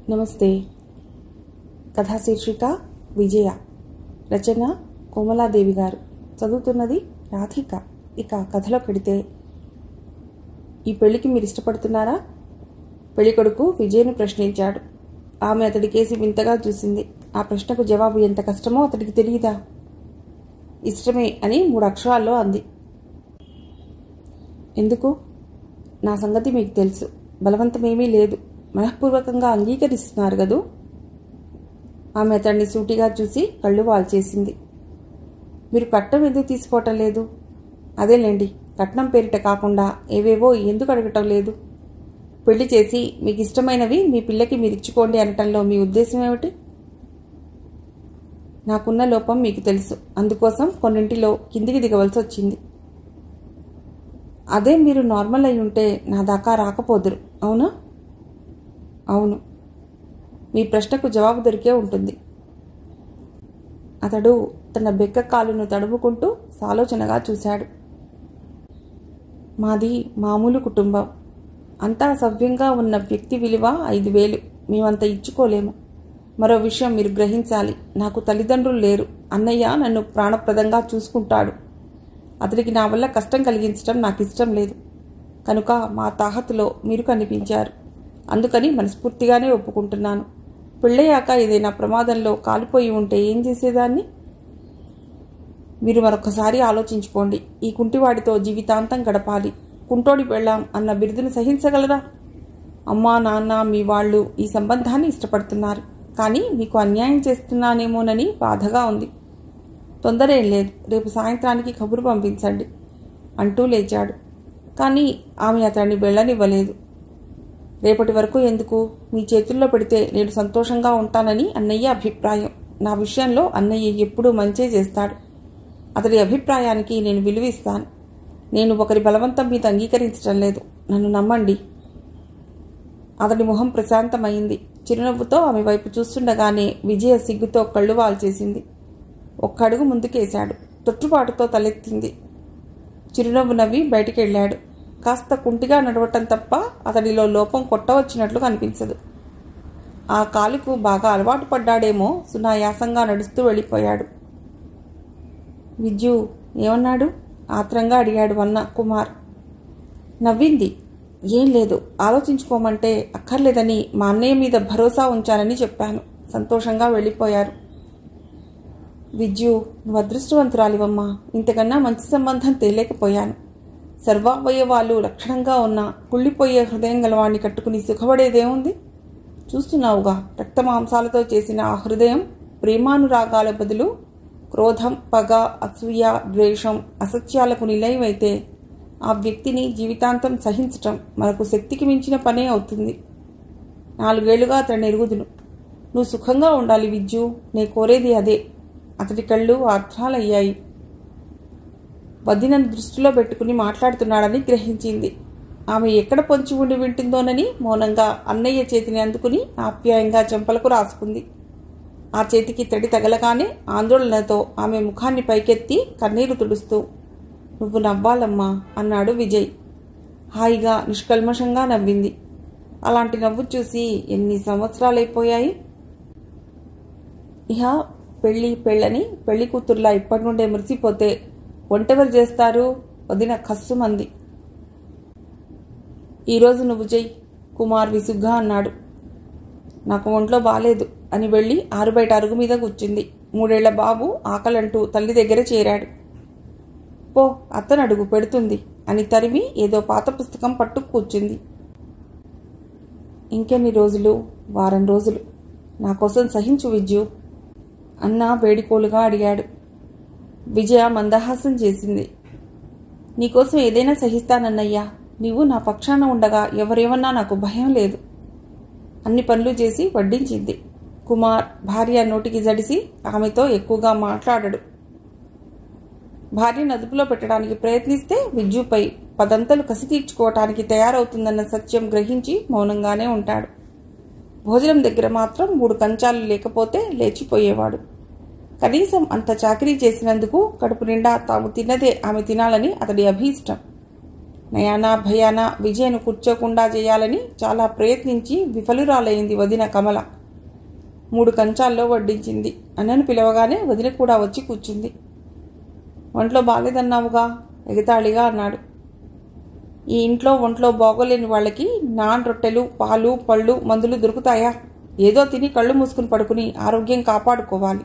నమస్తే కథా శీర్షిక విజయ రచన కోమలాదేవి గారు చదువుతున్నది రాధిక ఇక కథలో కడితే ఈ పెళ్లికి మీరు ఇష్టపడుతున్నారా పెళ్ళికొడుకు విజయ్ను ప్రశ్నించాడు ఆమె అతడి కేసి వింతగా చూసింది ఆ ప్రశ్నకు జవాబు ఎంత కష్టమో అతడికి తెలియదా ఇష్టమే అని మూడు అక్షరాల్లో అంది ఎందుకు నా సంగతి మీకు తెలుసు బలవంతమేమీ లేదు మనఃపూర్వకంగా అంగీకరిస్తున్నారు కదూ ఆమె అతన్ని సూటిగా చూసి కళ్ళు వాల్చేసింది మీరు కట్నం ఎందుకు తీసుకోవటం లేదు అదేలేండి కట్నం పేరిట కాకుండా ఏవేవో ఎందుకు అడగటం లేదు పెళ్లి చేసి మీకు ఇష్టమైనవి మీ పిల్లకి మీరు ఇచ్చుకోండి అనటంలో మీ ఉద్దేశం ఏమిటి నాకున్న లోపం మీకు తెలుసు అందుకోసం కొన్నింటిలో కిందికి దిగవలసి వచ్చింది అదే మీరు నార్మల్ అయి ఉంటే నా దాకా రాకపోదురు అవునా అవును మీ ప్రశ్నకు జవాబు దొరికే ఉంటుంది అతడు తన బెక్క కాలును తడుముకుంటూ సాలోచనగా చూశాడు మాది మామూలు కుటుంబం అంతా సవ్యంగా ఉన్న వ్యక్తి విలువ ఐదు వేలు మేమంత ఇచ్చుకోలేము మరో విషయం మీరు గ్రహించాలి నాకు తల్లిదండ్రులు లేరు అన్నయ్య నన్ను ప్రాణప్రదంగా చూసుకుంటాడు అతడికి నా వల్ల కష్టం కలిగించడం నాకు ఇష్టం లేదు కనుక మా తాహతులో మీరు కనిపించారు అందుకని మనస్ఫూర్తిగానే ఒప్పుకుంటున్నాను పెళ్ళయ్యాక ఏదైనా ప్రమాదంలో కాలిపోయి ఉంటే ఏం చేసేదాన్ని మీరు మరొకసారి ఆలోచించుకోండి ఈ కుంటివాడితో జీవితాంతం గడపాలి కుంటోడి పెళ్ళాం అన్న బిరుదును సహించగలరా అమ్మా నాన్న మీ వాళ్ళు ఈ సంబంధాన్ని ఇష్టపడుతున్నారు కానీ మీకు అన్యాయం చేస్తున్నానేమోనని బాధగా ఉంది తొందర ఏం లేదు రేపు సాయంత్రానికి కబురు పంపించండి అంటూ లేచాడు కానీ ఆమె అతన్ని వెళ్ళనివ్వలేదు రేపటి వరకు ఎందుకు మీ చేతుల్లో పెడితే నేను సంతోషంగా ఉంటానని అన్నయ్య అభిప్రాయం నా విషయంలో అన్నయ్య ఎప్పుడూ మంచే చేస్తాడు అతడి అభిప్రాయానికి నేను విలువిస్తాను నేను ఒకరి బలవంతం మీద అంగీకరించడం లేదు నన్ను నమ్మండి అతడి మొహం ప్రశాంతమైంది చిరునవ్వుతో ఆమె వైపు చూస్తుండగానే విజయ సిగ్గుతో కళ్ళు వాల్చేసింది ఒక్క అడుగు ముందుకేశాడు తొట్టుపాటుతో తలెత్తింది చిరునవ్వు నవ్వి బయటికెళ్ళాడు కాస్త కుంటిగా నడవటం తప్ప అతడిలో లోపం కొట్టవచ్చినట్లు కనిపించదు ఆ కాలుకు బాగా అలవాటు పడ్డాడేమో సునాయాసంగా నడుస్తూ వెళ్ళిపోయాడు విద్యు ఏమన్నాడు ఆత్రంగా అడిగాడు వన్న కుమార్ నవ్వింది ఏం లేదు ఆలోచించుకోమంటే అక్కర్లేదని మా అన్నయ్య మీద భరోసా ఉంచానని చెప్పాను సంతోషంగా వెళ్ళిపోయారు విద్యు నువ్వు అదృష్టవంతురాలివమ్మా ఇంతకన్నా మంచి సంబంధం తేలేకపోయాను సర్వావయవాలు లక్షణంగా ఉన్న కుళ్ళిపోయే హృదయం గలవాణ్ణి కట్టుకుని సుఖపడేదేముంది చూస్తున్నావుగా రక్తమాంసాలతో చేసిన ఆ హృదయం ప్రేమానురాగాల బదులు క్రోధం పగ అసూయ ద్వేషం అసత్యాలకు నిలయమైతే ఆ వ్యక్తిని జీవితాంతం సహించటం మనకు శక్తికి మించిన పనే అవుతుంది నాలుగేళ్లుగా అతడిని ఎరుగుదును నువ్వు సుఖంగా ఉండాలి విద్యు నే కోరేది అదే అతడి కళ్ళు ఆర్ద్రాలయ్యాయి వదినను దృష్టిలో పెట్టుకుని మాట్లాడుతున్నాడని గ్రహించింది ఆమె ఎక్కడ పొంచి ఉండి వింటుందోనని మౌనంగా అన్నయ్య చేతిని అందుకుని ఆప్యాయంగా చెంపలకు రాసుకుంది ఆ చేతికి తడి తగలగానే ఆందోళనతో ఆమె ముఖాన్ని పైకెత్తి కన్నీరు తుడుస్తూ నువ్వు నవ్వాలమ్మా అన్నాడు విజయ్ హాయిగా నిష్కల్మషంగా నవ్వింది అలాంటి నవ్వు చూసి ఎన్ని సంవత్సరాలైపోయాయి ఇహ పెళ్ళి పెళ్ళని పెళ్లి కూతుర్లా ఇప్పటి నుండే మురిసిపోతే వంటెవరు చేస్తారు వదిన కస్సుమంది ఈరోజు నువ్వు చెయ్యి కుమార్ విసుగ్గా అన్నాడు నాకు ఒంట్లో బాలేదు అని వెళ్ళి ఆరు బయట అరుగు మీద కూర్చుంది మూడేళ్ల బాబు ఆకలంటూ తల్లి దగ్గర చేరాడు పో అత్తను అడుగు పెడుతుంది అని తరిమి ఏదో పాత పుస్తకం పట్టు కూర్చుంది ఇంకెన్ని రోజులు వారం రోజులు నా కోసం సహించు విద్యు అన్న వేడికోలుగా అడిగాడు విజయ మందహాసం చేసింది నీకోసం ఏదైనా సహిస్తానన్నయ్యా నీవు నా పక్షాన ఉండగా ఎవరేమన్నా నాకు భయం లేదు అన్ని పనులు చేసి వడ్డించింది కుమార్ భార్య నోటికి జడిసి ఆమెతో ఎక్కువగా మాట్లాడడు భార్యను అదుపులో పెట్టడానికి ప్రయత్నిస్తే విద్యుపై పదంతలు కసి తీర్చుకోవటానికి తయారవుతుందన్న సత్యం గ్రహించి మౌనంగానే ఉంటాడు భోజనం దగ్గర మాత్రం మూడు కంచాలు లేకపోతే లేచిపోయేవాడు కనీసం అంత చాకరీ చేసినందుకు కడుపు నిండా తాము తిన్నదే ఆమె తినాలని అతడి అభీష్టం నయానా భయానా విజయను కూర్చోకుండా చేయాలని చాలా ప్రయత్నించి విఫలురాలైంది వదిన కమల మూడు కంచాల్లో వడ్డించింది అన్నను పిలవగానే వదిన కూడా వచ్చి కూర్చుంది ఒంట్లో బాలేదన్నావుగా ఎగతాళిగా అన్నాడు ఈ ఇంట్లో ఒంట్లో బాగోలేని వాళ్ళకి నాన్ రొట్టెలు పాలు పళ్ళు మందులు దొరుకుతాయా ఏదో తిని కళ్ళు మూసుకుని పడుకుని ఆరోగ్యం కాపాడుకోవాలి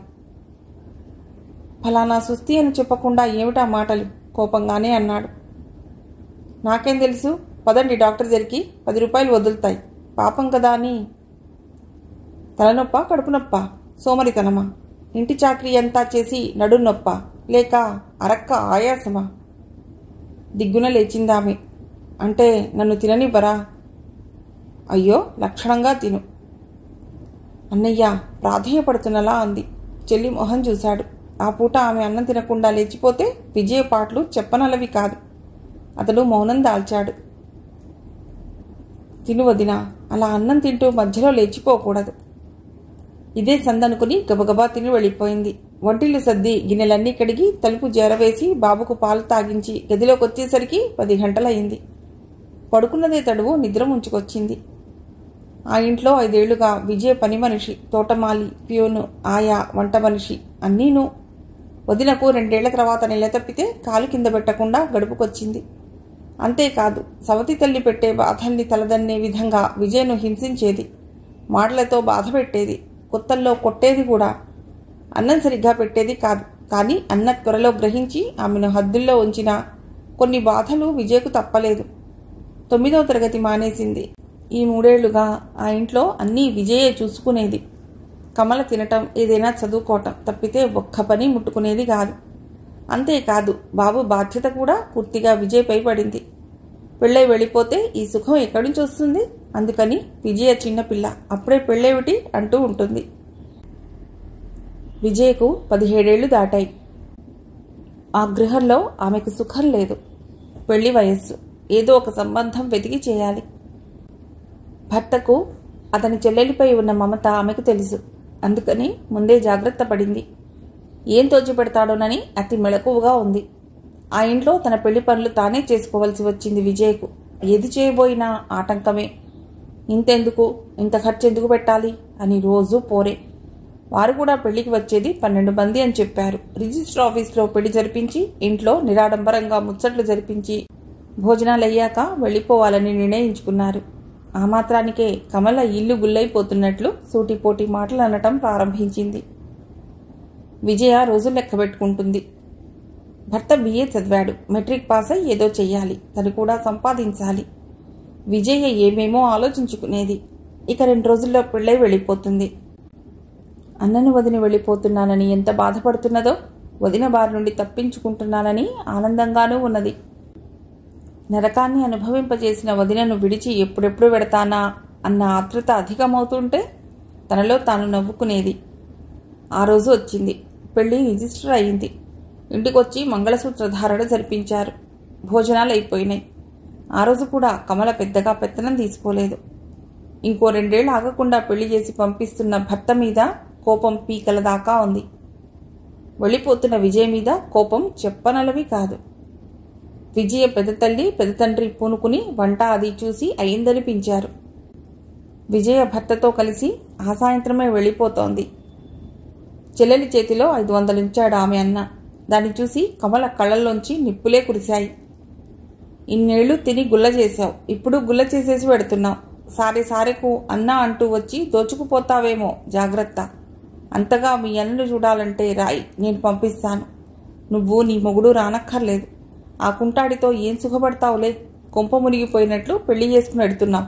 ఫలానా సుస్థి అని చెప్పకుండా ఏమిటా మాటలు కోపంగానే అన్నాడు నాకేం తెలుసు పదండి డాక్టర్ దగ్గరికి పది రూపాయలు వదులుతాయి పాపం కదా అని తలనొప్ప కడుపు నొప్ప సోమరితనమా ఇంటి చాకరీ అంతా చేసి నడు నొప్ప లేక అరక్క ఆయాసమా దిగ్గున లేచిందామె అంటే నన్ను తిననివ్వరా అయ్యో లక్షణంగా తిను అన్నయ్య ప్రాధేయపడుతున్నలా అంది చెల్లి మొహం చూశాడు ఆ పూట ఆమె అన్నం తినకుండా లేచిపోతే విజయ పాటలు చెప్పనలవి కాదు అతడు మౌనం దాల్చాడు తిను వదిన అలా అన్నం తింటూ మధ్యలో లేచిపోకూడదు ఇదే సందనుకుని గబగబా తిని వెళ్ళిపోయింది వంటిల్లు సర్ది గిన్నెలన్నీ కడిగి తలుపు చేరవేసి బాబుకు పాలు తాగించి గదిలోకి వచ్చేసరికి పది గంటలయింది పడుకున్నదే తడువు నిద్ర ముంచుకొచ్చింది ఆ ఇంట్లో ఐదేళ్లుగా విజయ పని మనిషి తోటమాలి ప్యూను ఆయా వంట మనిషి అన్నీను వదినకు రెండేళ్ల తర్వాత నెల తప్పితే కాలు కింద పెట్టకుండా గడుపుకొచ్చింది అంతేకాదు సవతి తల్లి పెట్టే బాధల్ని తలదన్నే విధంగా విజయను హింసించేది మాటలతో బాధ పెట్టేది కొత్తల్లో కొట్టేది కూడా అన్నం సరిగ్గా పెట్టేది కాదు కానీ అన్న త్వరలో గ్రహించి ఆమెను హద్దుల్లో ఉంచిన కొన్ని బాధలు విజయకు తప్పలేదు తొమ్మిదవ తరగతి మానేసింది ఈ మూడేళ్లుగా ఆ ఇంట్లో అన్నీ విజయే చూసుకునేది కమల తినటం ఏదైనా చదువుకోవటం తప్పితే ఒక్క పని ముట్టుకునేది కాదు అంతేకాదు బాబు బాధ్యత కూడా పూర్తిగా విజయ్పై పడింది పెళ్ళై వెళ్ళిపోతే ఈ సుఖం ఎక్కడి నుంచి వస్తుంది అందుకని విజయ చిన్నపిల్ల అప్పుడే పెళ్ళేమిటి అంటూ ఉంటుంది విజయకు పదిహేడేళ్లు దాటాయి ఆ గృహంలో ఆమెకు సుఖం లేదు పెళ్లి వయస్సు ఏదో ఒక సంబంధం వెతికి చేయాలి భర్తకు అతని చెల్లెలిపై ఉన్న మమత ఆమెకు తెలుసు అందుకని ముందే జాగ్రత్త పడింది ఏం తోచిపెడతాడోనని అతి మెళకువగా ఉంది ఆ ఇంట్లో తన పెళ్లి పనులు తానే చేసుకోవలసి వచ్చింది విజయ్కు ఏది చేయబోయినా ఆటంకమే ఇంతెందుకు ఇంత ఖర్చు ఎందుకు పెట్టాలి అని రోజూ పోరే వారు కూడా పెళ్లికి వచ్చేది పన్నెండు మంది అని చెప్పారు రిజిస్టర్ ఆఫీస్లో పెళ్లి జరిపించి ఇంట్లో నిరాడంబరంగా ముచ్చట్లు జరిపించి భోజనాలయ్యాక వెళ్ళిపోవాలని నిర్ణయించుకున్నారు ఆ మాత్రానికే కమల ఇల్లు గుల్లైపోతున్నట్లు సూటిపోటి మాటలు అనటం ప్రారంభించింది విజయ రోజు లెక్క పెట్టుకుంటుంది భర్త బిఏ చదివాడు మెట్రిక్ పాస్ అయి ఏదో చెయ్యాలి తను కూడా సంపాదించాలి విజయ ఏమేమో ఆలోచించుకునేది ఇక రెండు రోజుల్లో పెళ్ళై వెళ్ళిపోతుంది అన్నను వదిని వెళ్ళిపోతున్నానని ఎంత బాధపడుతున్నదో వదిన బారి నుండి తప్పించుకుంటున్నానని ఆనందంగానూ ఉన్నది నరకాన్ని అనుభవింపజేసిన వదినను విడిచి ఎప్పుడెప్పుడు వెడతానా అన్న ఆతృత అధికమవుతుంటే తనలో తాను నవ్వుకునేది ఆ రోజు వచ్చింది పెళ్లి రిజిస్టర్ అయింది ఇంటికొచ్చి మంగళసూత్ర ధారణ జరిపించారు భోజనాలు అయిపోయినాయి ఆ రోజు కూడా కమల పెద్దగా పెత్తనం తీసుకోలేదు ఇంకో రెండేళ్ళు ఆగకుండా పెళ్లి చేసి పంపిస్తున్న భర్త మీద కోపం పీకల దాకా ఉంది వెళ్ళిపోతున్న విజయ్ మీద కోపం చెప్పనలవి కాదు విజయ పెద్ద తల్లి పెద్ద తండ్రి పూనుకుని వంట అది చూసి అయిందనిపించారు విజయ భర్తతో కలిసి ఆ సాయంత్రమే వెళ్ళిపోతోంది చెల్లెలి చేతిలో ఐదు వందలుంచాడు ఆమె అన్న దాన్ని చూసి కమల కళ్ళల్లోంచి నిప్పులే కురిశాయి ఇన్నేళ్లు తిని గుల్ల చేశావు ఇప్పుడు గుల్ల చేసేసి పెడుతున్నావు సారే సారెకు అన్నా అంటూ వచ్చి దోచుకుపోతావేమో జాగ్రత్త అంతగా మీ అన్నను చూడాలంటే రాయి నేను పంపిస్తాను నువ్వు నీ మొగుడు రానక్కర్లేదు ఆ కుంటాడితో ఏం సుఖపడతావులే కొంప మునిగిపోయినట్లు పెళ్లి చేసుకుని ఎడుతున్నావు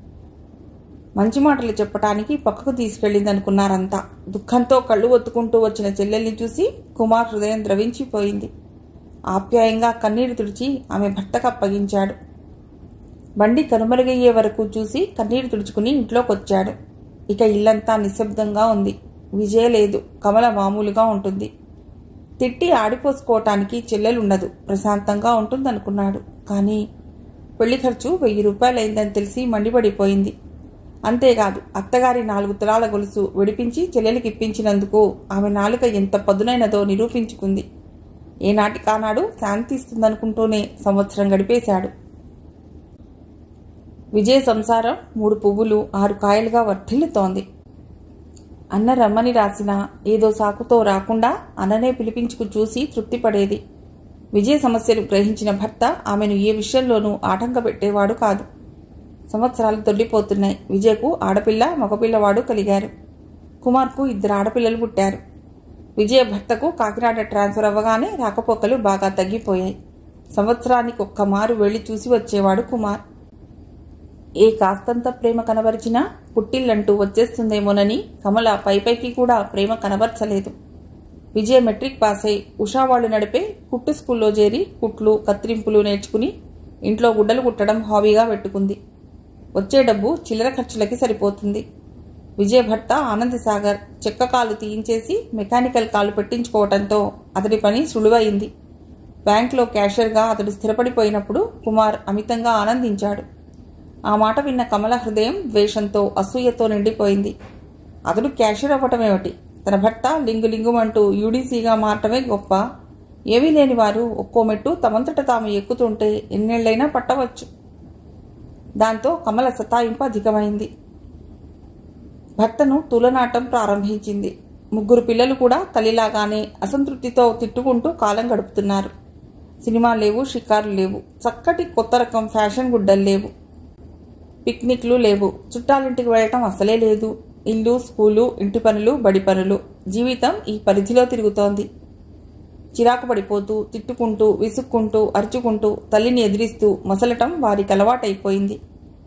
మంచి మాటలు చెప్పటానికి పక్కకు తీసుకెళ్ళిందనుకున్నారంతా దుఃఖంతో కళ్ళు ఒత్తుకుంటూ వచ్చిన చెల్లెల్ని చూసి కుమార్ హృదయం ద్రవించిపోయింది ఆప్యాయంగా కన్నీరు తుడిచి ఆమె భర్తకు అప్పగించాడు బండి కనుమరుగయ్యే వరకు చూసి కన్నీరు తుడుచుకుని ఇంట్లోకొచ్చాడు ఇక ఇల్లంతా నిశ్శబ్దంగా ఉంది విజయ లేదు కమల మామూలుగా ఉంటుంది తిట్టి ఆడిపోసుకోవటానికి చెల్లెలుండదు ప్రశాంతంగా ఉంటుందనుకున్నాడు కానీ పెళ్లి ఖర్చు వెయ్యి రూపాయలైందని తెలిసి మండిపడిపోయింది అంతేకాదు అత్తగారి నాలుగు తులాల గొలుసు విడిపించి చెల్లెలికి ఇప్పించినందుకు ఆమె నాలుక ఎంత పదునైనదో నిరూపించుకుంది ఏనాటి కానాడు శాంతి ఇస్తుందనుకుంటూనే సంవత్సరం గడిపేశాడు విజయ సంసారం మూడు పువ్వులు ఆరు కాయలుగా వర్ధిల్లుతోంది అన్న రమ్మని రాసిన ఏదో సాకుతో రాకుండా అన్ననే పిలిపించుకు చూసి తృప్తిపడేది విజయ సమస్యలు గ్రహించిన భర్త ఆమెను ఏ విషయంలోనూ ఆటంక పెట్టేవాడు కాదు సంవత్సరాలు దొల్లిపోతున్నాయి విజయకు ఆడపిల్ల మగపిల్లవాడు కలిగారు కుమార్కు ఇద్దరు ఆడపిల్లలు పుట్టారు విజయ భర్తకు కాకినాడ ట్రాన్స్ఫర్ అవ్వగానే రాకపోకలు బాగా తగ్గిపోయాయి సంవత్సరానికి ఒక్క మారు వెళ్లి చూసి వచ్చేవాడు కుమార్ ఏ కాస్తంత ప్రేమ కనబరిచినా పుట్టిల్లంటూ వచ్చేస్తుందేమోనని కమల పైపైకి కూడా ప్రేమ కనబరచలేదు విజయ మెట్రిక్ పాస్ అయి ఉషా వాళ్ళు నడిపే కుట్టు స్కూల్లో చేరి కుట్లు కత్తిరింపులు నేర్చుకుని ఇంట్లో గుడ్డలు కుట్టడం హాబీగా పెట్టుకుంది వచ్చే డబ్బు చిల్లర ఖర్చులకి సరిపోతుంది విజయ భర్త ఆనంద్ సాగర్ చెక్క కాలు తీయించేసి మెకానికల్ కాలు పెట్టించుకోవడంతో అతడి పని సులువైంది బ్యాంకులో క్యాషియర్గా అతడు స్థిరపడిపోయినప్పుడు కుమార్ అమితంగా ఆనందించాడు ఆ మాట విన్న కమల హృదయం ద్వేషంతో అసూయతో నిండిపోయింది అతడు క్యాషియర్ అవ్వటమేమిటి తన భర్త లింగు లింగుమంటూ యూడీసీగా మారటమే గొప్ప ఏమీ లేని వారు ఒక్కో మెట్టు తమంతట తాము ఎక్కుతుంటే ఎన్నేళ్లైనా పట్టవచ్చు దాంతో కమల సతాయింపు అధికమైంది భర్తను తులనాటం ప్రారంభించింది ముగ్గురు పిల్లలు కూడా తల్లిలాగానే అసంతృప్తితో తిట్టుకుంటూ కాలం గడుపుతున్నారు సినిమా లేవు షికారులు లేవు చక్కటి కొత్త రకం ఫ్యాషన్ గుడ్డలు లేవు పిక్నిక్లు లేవు చుట్టాలింటికి వెళ్ళటం అసలే లేదు ఇల్లు స్కూలు ఇంటి పనులు బడి పనులు జీవితం ఈ పరిధిలో తిరుగుతోంది చిరాకు పడిపోతూ తిట్టుకుంటూ విసుక్కుంటూ అరుచుకుంటూ తల్లిని ఎదిరిస్తూ మసలటం వారికి అలవాటైపోయింది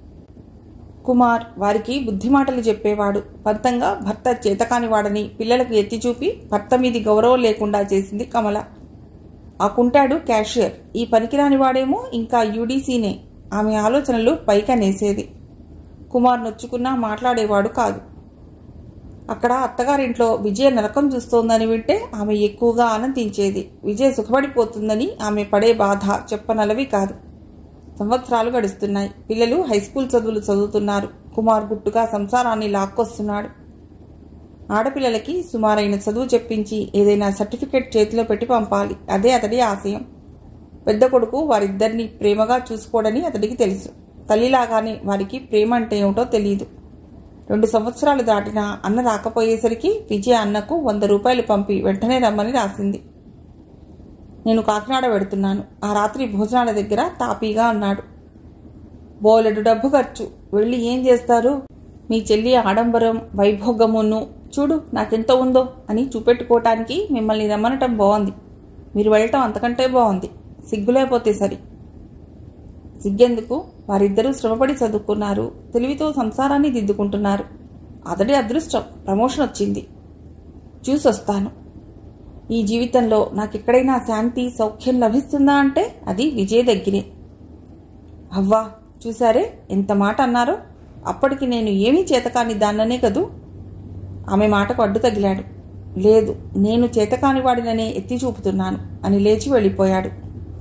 కుమార్ వారికి బుద్ధిమాటలు చెప్పేవాడు పంతంగా భర్త చేతకానివాడని పిల్లలకు ఎత్తి చూపి భర్త మీది గౌరవం లేకుండా చేసింది కమల ఆ కుంటాడు క్యాషియర్ ఈ పనికిరాని వాడేమో ఇంకా యూడీసీనే ఆమె ఆలోచనలు పైకనేసేది కుమార్ నొచ్చుకున్నా మాట్లాడేవాడు కాదు అక్కడ అత్తగారింట్లో విజయ నరకం చూస్తోందని వింటే ఆమె ఎక్కువగా ఆనందించేది విజయ సుఖపడిపోతుందని ఆమె పడే బాధ చెప్పనలవి కాదు సంవత్సరాలు గడుస్తున్నాయి పిల్లలు హై స్కూల్ చదువులు చదువుతున్నారు కుమార్ గుట్టుగా సంసారాన్ని లాక్కొస్తున్నాడు ఆడపిల్లలకి సుమారైన చదువు చెప్పించి ఏదైనా సర్టిఫికెట్ చేతిలో పెట్టి పంపాలి అదే అతడి ఆశయం పెద్ద కొడుకు వారిద్దరిని ప్రేమగా చూసుకోడని అతడికి తెలుసు తల్లిలాగానే వారికి ప్రేమ అంటే ఏమిటో తెలియదు రెండు సంవత్సరాలు దాటినా అన్న రాకపోయేసరికి విజయ అన్నకు వంద రూపాయలు పంపి వెంటనే రమ్మని రాసింది నేను కాకినాడ వెడుతున్నాను ఆ రాత్రి భోజనాల దగ్గర తాపీగా అన్నాడు బోలెడు డబ్బు ఖర్చు వెళ్ళి ఏం చేస్తారు మీ చెల్లి ఆడంబరం వైభోగమును చూడు నాకెంత ఉందో అని చూపెట్టుకోవటానికి మిమ్మల్ని రమ్మనటం బాగుంది మీరు వెళ్ళటం అంతకంటే బాగుంది సిగ్గులేకపోతే సరి సిగ్గెందుకు వారిద్దరూ శ్రమపడి చదువుకున్నారు తెలివితో సంసారాన్ని దిద్దుకుంటున్నారు అతడి అదృష్టం ప్రమోషన్ వచ్చింది చూసొస్తాను ఈ జీవితంలో నాకెక్కడైనా శాంతి సౌఖ్యం లభిస్తుందా అంటే అది విజయ్ దగ్గరే అవ్వా చూసారే ఎంత మాట అన్నారో అప్పటికి నేను ఏమీ చేతకాని దాన్ననే కదూ ఆమె మాటకు అడ్డు తగిలాడు లేదు నేను చేతకాని వాడిననే ఎత్తి చూపుతున్నాను అని లేచి వెళ్ళిపోయాడు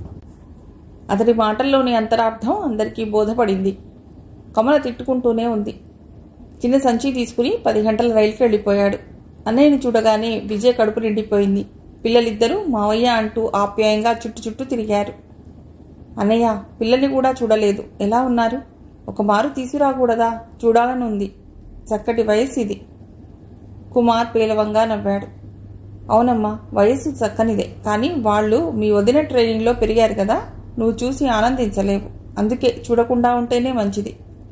అతడి మాటల్లోని అంతరార్థం అందరికీ బోధపడింది కమల తిట్టుకుంటూనే ఉంది చిన్న సంచి తీసుకుని పది గంటల రైలుకి వెళ్ళిపోయాడు అన్నయ్యని చూడగానే విజయ్ కడుపు నిండిపోయింది పిల్లలిద్దరూ మావయ్య అంటూ ఆప్యాయంగా చుట్టు చుట్టూ తిరిగారు అన్నయ్య పిల్లల్ని కూడా చూడలేదు ఎలా ఉన్నారు ఒక మారు తీసుకురాకూడదా చూడాలని ఉంది చక్కటి వయస్సు ఇది కుమార్ పేలవంగా నవ్వాడు అవునమ్మా వయస్సు చక్కనిదే కానీ వాళ్ళు మీ వదిన ట్రైనింగ్లో పెరిగారు కదా నువ్వు చూసి ఆనందించలేవు అందుకే చూడకుండా ఉంటేనే మంచిది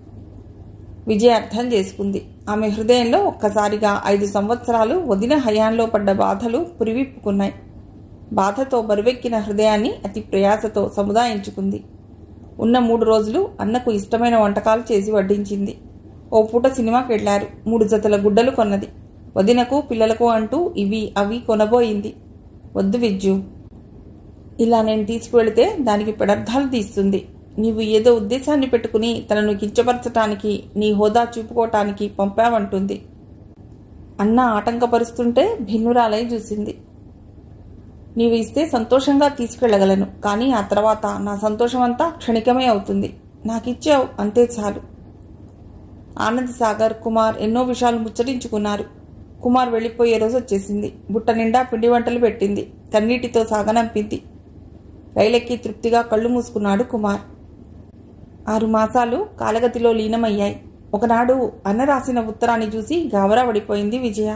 విజయ అర్థం చేసుకుంది ఆమె హృదయంలో ఒక్కసారిగా ఐదు సంవత్సరాలు వదిన హయాంలో పడ్డ బాధలు పురివిప్పుకున్నాయి బాధతో బరువెక్కిన హృదయాన్ని అతి ప్రయాసతో సముదాయించుకుంది ఉన్న మూడు రోజులు అన్నకు ఇష్టమైన వంటకాలు చేసి వడ్డించింది ఓ పూట సినిమాకి వెళ్లారు మూడు జతల గుడ్డలు కొన్నది వదినకు పిల్లలకు అంటూ ఇవి అవి కొనబోయింది వద్దు విజ్జు ఇలా నేను తీసుకువెళితే దానికి పెడర్థాలు తీస్తుంది నీవు ఏదో ఉద్దేశాన్ని పెట్టుకుని తనను కించపరచటానికి నీ హోదా చూపుకోవటానికి పంపావంటుంది అన్న ఆటంకపరుస్తుంటే భిన్నురాలై చూసింది నీవు ఇస్తే సంతోషంగా తీసుకెళ్లగలను కానీ ఆ తర్వాత నా సంతోషం అంతా క్షణికమే అవుతుంది నాకిచ్చావు అంతే చాలు ఆనంద్ సాగర్ కుమార్ ఎన్నో విషయాలు ముచ్చటించుకున్నారు కుమార్ వెళ్ళిపోయే రోజు వచ్చేసింది బుట్ట నిండా పిండి వంటలు పెట్టింది కన్నీటితో సాగనంపింది రైలెక్కి తృప్తిగా కళ్ళు మూసుకున్నాడు కుమార్ ఆరు మాసాలు కాలగతిలో లీనమయ్యాయి ఒకనాడు అన్న రాసిన ఉత్తరాన్ని చూసి గాబరా పడిపోయింది విజయ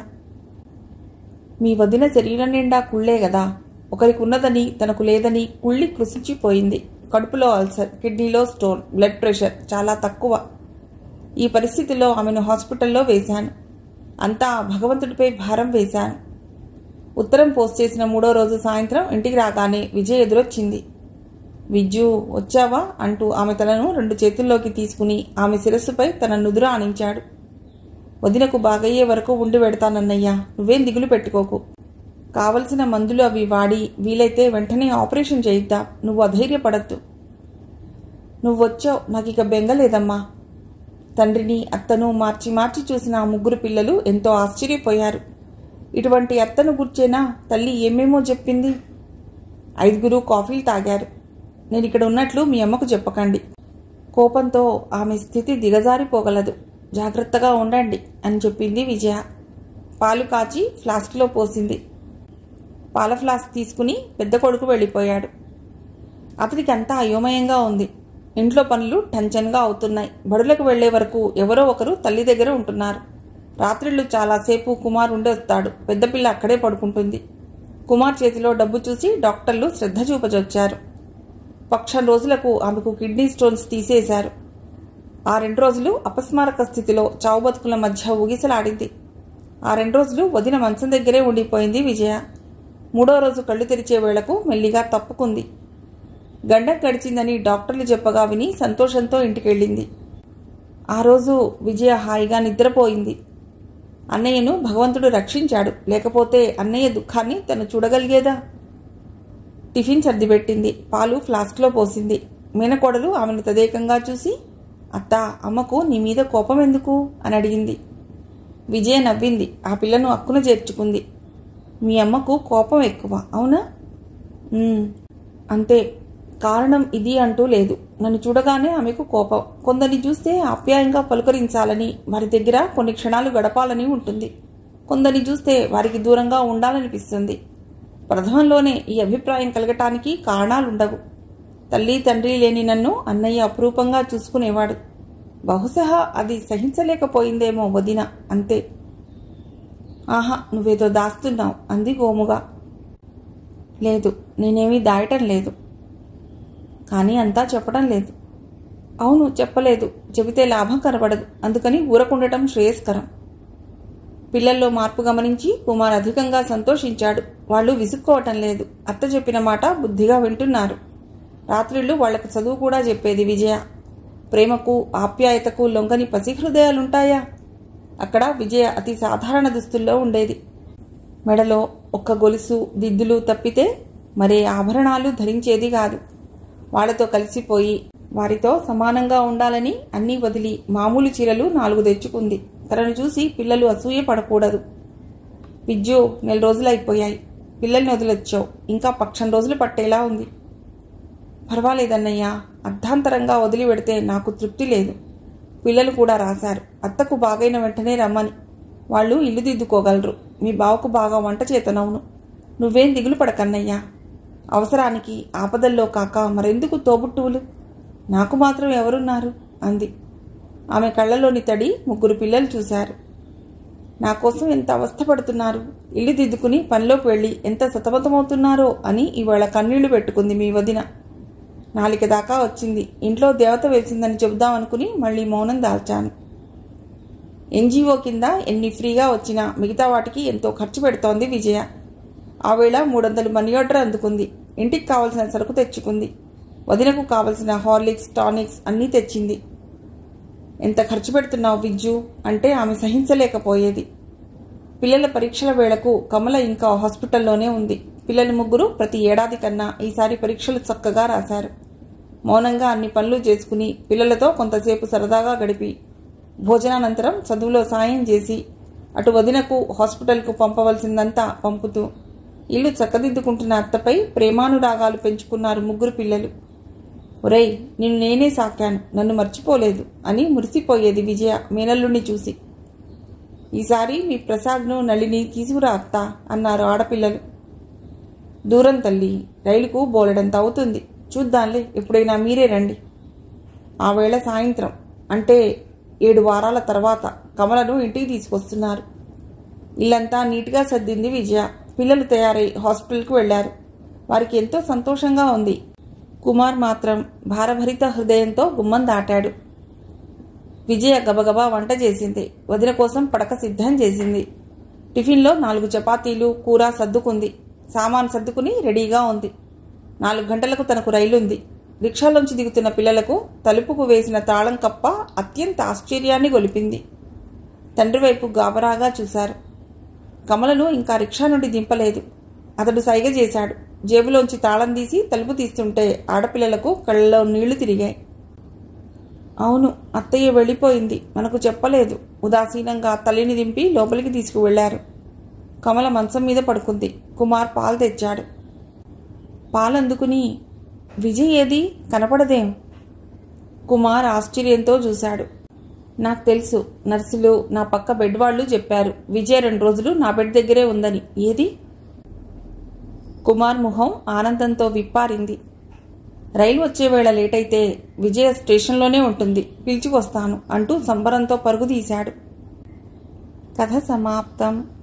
మీ వదిన శరీరం నిండా కుళ్ళే కదా ఒకరికి ఉన్నదని తనకు లేదని కుళ్ళి కృషించిపోయింది కడుపులో అల్సర్ కిడ్నీలో స్టోన్ బ్లడ్ ప్రెషర్ చాలా తక్కువ ఈ పరిస్థితిలో ఆమెను హాస్పిటల్లో వేశాను అంతా భగవంతుడిపై భారం వేశాను ఉత్తరం పోస్ట్ చేసిన మూడో రోజు సాయంత్రం ఇంటికి రాగానే విజయ్ ఎదురొచ్చింది విజ్జు వచ్చావా అంటూ ఆమె తలను రెండు చేతుల్లోకి తీసుకుని ఆమె శిరస్సుపై తన నుదురు ఆనించాడు వదినకు బాగయ్యే వరకు ఉండి పెడతానన్నయ్యా నువ్వేం దిగులు పెట్టుకోకు కావలసిన మందులు అవి వాడి వీలైతే వెంటనే ఆపరేషన్ చేయిద్దాం నువ్వు అధైర్యపడద్దు నువ్వు వచ్చావు నాకు ఇక బెంగలేదమ్మా తండ్రిని అత్తను మార్చి మార్చి చూసిన ఆ ముగ్గురు పిల్లలు ఎంతో ఆశ్చర్యపోయారు ఇటువంటి అత్తను గుర్చేనా తల్లి ఏమేమో చెప్పింది ఐదుగురు కాఫీలు తాగారు నేను ఇక్కడ ఉన్నట్లు మీ అమ్మకు చెప్పకండి కోపంతో ఆమె స్థితి దిగజారిపోగలదు జాగ్రత్తగా ఉండండి అని చెప్పింది విజయ పాలు కాచి ఫ్లాస్క్లో పోసింది పాల ఫ్లాస్క్ తీసుకుని పెద్ద కొడుకు వెళ్ళిపోయాడు అతనికి అంతా అయోమయంగా ఉంది ఇంట్లో పనులు టెన్షన్గా అవుతున్నాయి బడులకు వెళ్లే వరకు ఎవరో ఒకరు తల్లి దగ్గర ఉంటున్నారు రాత్రిళ్ళు చాలాసేపు కుమార్ ఉండొస్తాడు పెద్దపిల్ల అక్కడే పడుకుంటుంది కుమార్ చేతిలో డబ్బు చూసి డాక్టర్లు శ్రద్ధ చూపజొచ్చారు పక్షం రోజులకు ఆమెకు కిడ్నీ స్టోన్స్ తీసేశారు ఆ రెండు రోజులు అపస్మారక స్థితిలో చావు బతుకుల మధ్య ఊగిసలాడింది ఆ రెండు రోజులు వదిన మంచం దగ్గరే ఉండిపోయింది విజయ మూడో రోజు కళ్ళు తెరిచే వేళకు మెల్లిగా తప్పుకుంది గండం గడిచిందని డాక్టర్లు చెప్పగా విని సంతోషంతో ఇంటికెళ్ళింది ఆ రోజు విజయ హాయిగా నిద్రపోయింది అన్నయ్యను భగవంతుడు రక్షించాడు లేకపోతే అన్నయ్య దుఃఖాన్ని తను చూడగలిగేదా టిఫిన్ సర్దిపెట్టింది పాలు ఫ్లాస్క్లో పోసింది మేనకోడలు ఆమెను తదేకంగా చూసి అత్త అమ్మకు నీ మీద కోపం ఎందుకు అని అడిగింది విజయ నవ్వింది ఆ పిల్లను అక్కున చేర్చుకుంది మీ అమ్మకు కోపం ఎక్కువ అవునా "ఉమ్, అంతే కారణం ఇది అంటూ లేదు నన్ను చూడగానే ఆమెకు కోపం కొందరిని చూస్తే ఆప్యాయంగా పలుకరించాలని వారి దగ్గర కొన్ని క్షణాలు గడపాలని ఉంటుంది కొందరిని చూస్తే వారికి దూరంగా ఉండాలనిపిస్తుంది ప్రథమంలోనే ఈ అభిప్రాయం కలగటానికి కారణాలుండవు తల్లి తండ్రి లేని నన్ను అన్నయ్య అపురూపంగా చూసుకునేవాడు బహుశా అది సహించలేకపోయిందేమో వదిన అంతే ఆహా నువ్వేదో దాస్తున్నావు అంది గోముగా లేదు నేనేమీ దాయటం లేదు కానీ అంతా చెప్పడం లేదు అవును చెప్పలేదు చెబితే లాభం కనబడదు అందుకని ఊరకుండటం శ్రేయస్కరం పిల్లల్లో మార్పు గమనించి కుమార్ అధికంగా సంతోషించాడు వాళ్ళు విసుక్కోవటం లేదు అత్త చెప్పిన మాట బుద్ధిగా వింటున్నారు రాత్రిళ్ళు వాళ్లకు చదువు కూడా చెప్పేది విజయ ప్రేమకు ఆప్యాయతకు లొంగని పసిహృదయాలుంటాయా అక్కడ విజయ అతి సాధారణ దుస్తుల్లో ఉండేది మెడలో ఒక్క గొలుసు దిద్దులు తప్పితే మరే ఆభరణాలు ధరించేది కాదు వాళ్లతో కలిసిపోయి వారితో సమానంగా ఉండాలని అన్నీ వదిలి మామూలు చీరలు నాలుగు తెచ్చుకుంది తనను చూసి పిల్లలు అసూయ పడకూడదు విజ్జు నెల రోజులైపోయాయి పిల్లల్ని వదిలొచ్చావు ఇంకా పక్షం రోజులు పట్టేలా ఉంది పర్వాలేదన్నయ్యా అర్ధాంతరంగా వదిలి పెడితే నాకు తృప్తి లేదు పిల్లలు కూడా రాశారు అత్తకు బాగైన వెంటనే రమ్మని వాళ్ళు ఇల్లు దిద్దుకోగలరు మీ బావకు బాగా వంట చేతనవును నువ్వేం దిగులు పడకన్నయ్యా అవసరానికి ఆపదల్లో కాక మరెందుకు తోబుట్టువులు నాకు మాత్రం ఎవరున్నారు అంది ఆమె కళ్ళలోని తడి ముగ్గురు పిల్లలు చూశారు నా కోసం ఎంత అవస్థపడుతున్నారు ఇల్లు దిద్దుకుని పనిలోకి వెళ్ళి ఎంత సతమతమవుతున్నారో అని ఇవాళ కన్నీళ్లు పెట్టుకుంది మీ వదిన నాలిక దాకా వచ్చింది ఇంట్లో దేవత వేసిందని చెబుదాం అనుకుని మళ్ళీ మౌనం దాల్చాను ఎన్జిఓ కింద ఎన్ని ఫ్రీగా వచ్చినా మిగతా వాటికి ఎంతో ఖర్చు పెడుతోంది విజయ ఆ వేళ మూడొందలు మనీ ఆర్డర్ అందుకుంది ఇంటికి కావలసిన సరుకు తెచ్చుకుంది వదినకు కావలసిన హార్లిక్స్ టానిక్స్ అన్నీ తెచ్చింది ఎంత ఖర్చు పెడుతున్నావు విజ్జు అంటే ఆమె సహించలేకపోయేది పిల్లల పరీక్షల వేళకు కమల ఇంకా హాస్పిటల్లోనే ఉంది పిల్లలు ముగ్గురు ప్రతి ఏడాది కన్నా ఈసారి పరీక్షలు చక్కగా రాశారు మౌనంగా అన్ని పనులు చేసుకుని పిల్లలతో కొంతసేపు సరదాగా గడిపి భోజనానంతరం చదువులో సాయం చేసి అటు వదినకు హాస్పిటల్కు పంపవలసిందంతా పంపుతూ ఇల్లు చక్కదిద్దుకుంటున్న అత్తపై ప్రేమానురాగాలు పెంచుకున్నారు ముగ్గురు పిల్లలు ఒరేయ్ నిన్ను నేనే సాకాను నన్ను మర్చిపోలేదు అని మురిసిపోయేది విజయ మేనల్లుణ్ణి చూసి ఈసారి మీ ప్రసాద్ను నళిని తీసుకురా అత్త అన్నారు ఆడపిల్లలు దూరం తల్లి రైలుకు బోలెడంత అవుతుంది చూద్దాంలే ఎప్పుడైనా మీరే రండి ఆ వేళ సాయంత్రం అంటే ఏడు వారాల తర్వాత కమలను ఇంటికి తీసుకొస్తున్నారు ఇల్లంతా నీట్గా సర్దింది విజయ పిల్లలు తయారై హాస్పిటల్కు వెళ్లారు వారికి ఎంతో సంతోషంగా ఉంది కుమార్ మాత్రం భారభరిత హృదయంతో గుమ్మం దాటాడు విజయ గబగబా వంట చేసింది వదిన కోసం పడక సిద్ధం చేసింది టిఫిన్లో నాలుగు చపాతీలు కూర సర్దుకుంది సామాన్ సర్దుకుని రెడీగా ఉంది నాలుగు గంటలకు తనకు రైలుంది రిక్షాలోంచి దిగుతున్న పిల్లలకు తలుపుకు వేసిన తాళం కప్ప అత్యంత ఆశ్చర్యాన్ని గొలిపింది తండ్రి వైపు గాబరాగా చూశారు కమలను ఇంకా రిక్షా నుండి దింపలేదు అతడు సైగ చేశాడు జేబులోంచి తాళం తీసి తలుపు తీస్తుంటే ఆడపిల్లలకు కళ్ళలో నీళ్లు తిరిగాయి అవును అత్తయ్య వెళ్ళిపోయింది మనకు చెప్పలేదు ఉదాసీనంగా తల్లిని దింపి లోపలికి తీసుకువెళ్లారు కమల మంచం మీద పడుకుంది కుమార్ పాలు తెచ్చాడు పాలందుకుని విజయ్ ఏది కనపడదేం కుమార్ ఆశ్చర్యంతో చూశాడు నాకు తెలుసు నర్సులు నా పక్క బెడ్ వాళ్ళు చెప్పారు విజయ్ రెండు రోజులు నా బెడ్ దగ్గరే ఉందని ఏది కుమార్ ముఖం ఆనందంతో విప్పారింది రైలు వచ్చే వేళ లేట్ అయితే విజయ స్టేషన్లోనే ఉంటుంది పిలిచికొస్తాను అంటూ సంబరంతో పరుగు తీశాడు కథ సమాప్తం